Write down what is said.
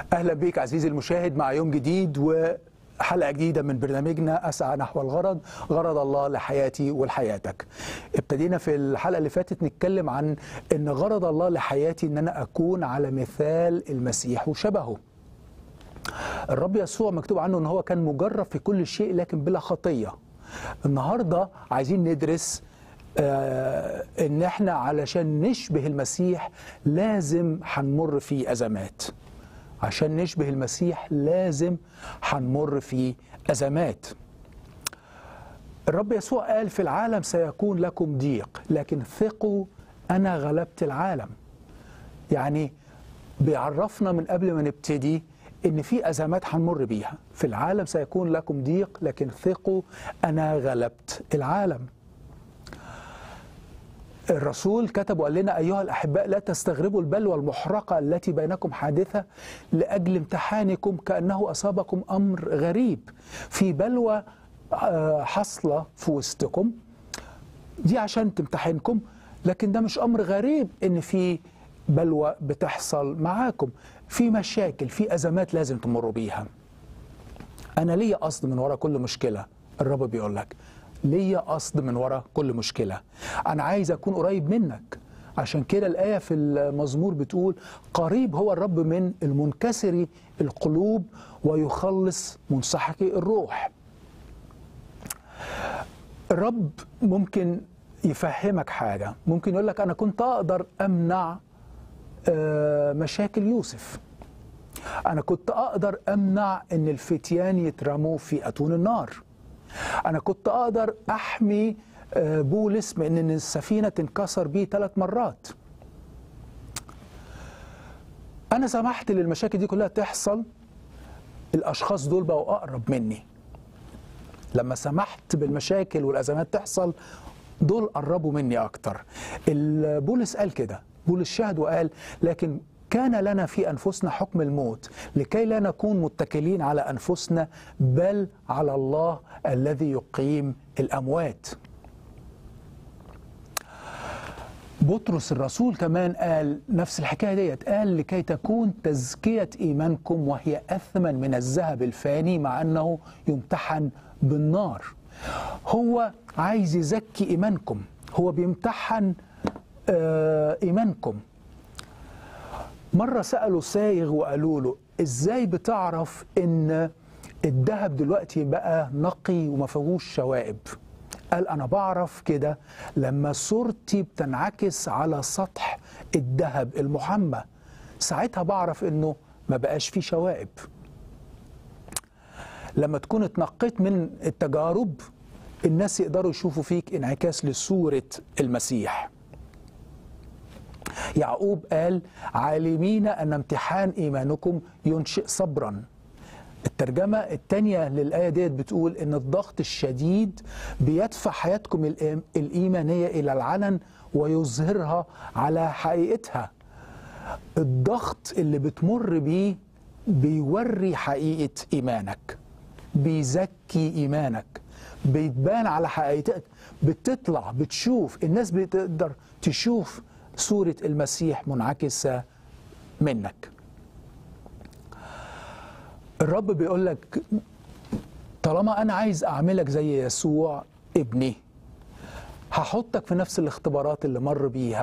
اهلا بيك عزيزي المشاهد مع يوم جديد وحلقه جديده من برنامجنا اسعى نحو الغرض غرض الله لحياتي ولحياتك ابتدينا في الحلقه اللي فاتت نتكلم عن ان غرض الله لحياتي ان انا اكون على مثال المسيح وشبهه الرب يسوع مكتوب عنه ان هو كان مجرب في كل شيء لكن بلا خطيه النهارده عايزين ندرس آه ان احنا علشان نشبه المسيح لازم هنمر في ازمات عشان نشبه المسيح لازم هنمر في ازمات الرب يسوع قال في العالم سيكون لكم ضيق لكن ثقوا انا غلبت العالم يعني بيعرفنا من قبل ما نبتدي ان في ازمات هنمر بيها في العالم سيكون لكم ضيق لكن ثقوا انا غلبت العالم الرسول كتب وقال لنا أيها الأحباء لا تستغربوا البلوى المحرقة التي بينكم حادثة لأجل امتحانكم كأنه أصابكم أمر غريب في بلوى حصلة في وسطكم دي عشان تمتحنكم لكن ده مش أمر غريب إن في بلوى بتحصل معاكم في مشاكل في أزمات لازم تمروا بيها أنا ليا قصد من وراء كل مشكلة الرب بيقول لك ليا قصد من وراء كل مشكلة أنا عايز أكون قريب منك عشان كده الآية في المزمور بتقول قريب هو الرب من المنكسر القلوب ويخلص منسحق الروح الرب ممكن يفهمك حاجة ممكن يقول لك أنا كنت أقدر أمنع مشاكل يوسف أنا كنت أقدر أمنع أن الفتيان يترموا في أتون النار أنا كنت أقدر أحمي بولس من أن السفينة تنكسر بيه ثلاث مرات أنا سمحت للمشاكل دي كلها تحصل الأشخاص دول بقوا أقرب مني لما سمحت بالمشاكل والأزمات تحصل دول قربوا مني أكتر بولس قال كده بولس شهد وقال لكن كان لنا في انفسنا حكم الموت لكي لا نكون متكلين على انفسنا بل على الله الذي يقيم الاموات. بطرس الرسول كمان قال نفس الحكايه ديت قال لكي تكون تزكيه ايمانكم وهي اثمن من الذهب الفاني مع انه يمتحن بالنار. هو عايز يزكي ايمانكم، هو بيمتحن آه ايمانكم. مرة سألوا سايغ وقالوا له ازاي بتعرف ان الذهب دلوقتي بقى نقي وما فيهوش شوائب قال انا بعرف كده لما صورتي بتنعكس على سطح الذهب المحمى ساعتها بعرف انه ما بقاش فيه شوائب لما تكون اتنقيت من التجارب الناس يقدروا يشوفوا فيك انعكاس لصورة المسيح يعقوب قال عالمين أن امتحان إيمانكم ينشئ صبرا الترجمة الثانية للآية ديت بتقول إن الضغط الشديد بيدفع حياتكم الإيمانية إلى العلن ويظهرها على حقيقتها الضغط اللي بتمر بيه بيوري حقيقة إيمانك بيزكي إيمانك بيتبان على حقيقتك بتطلع بتشوف الناس بتقدر تشوف صورة المسيح منعكسة منك الرب بيقول لك طالما أنا عايز أعملك زي يسوع ابني هحطك في نفس الاختبارات اللي مر بيها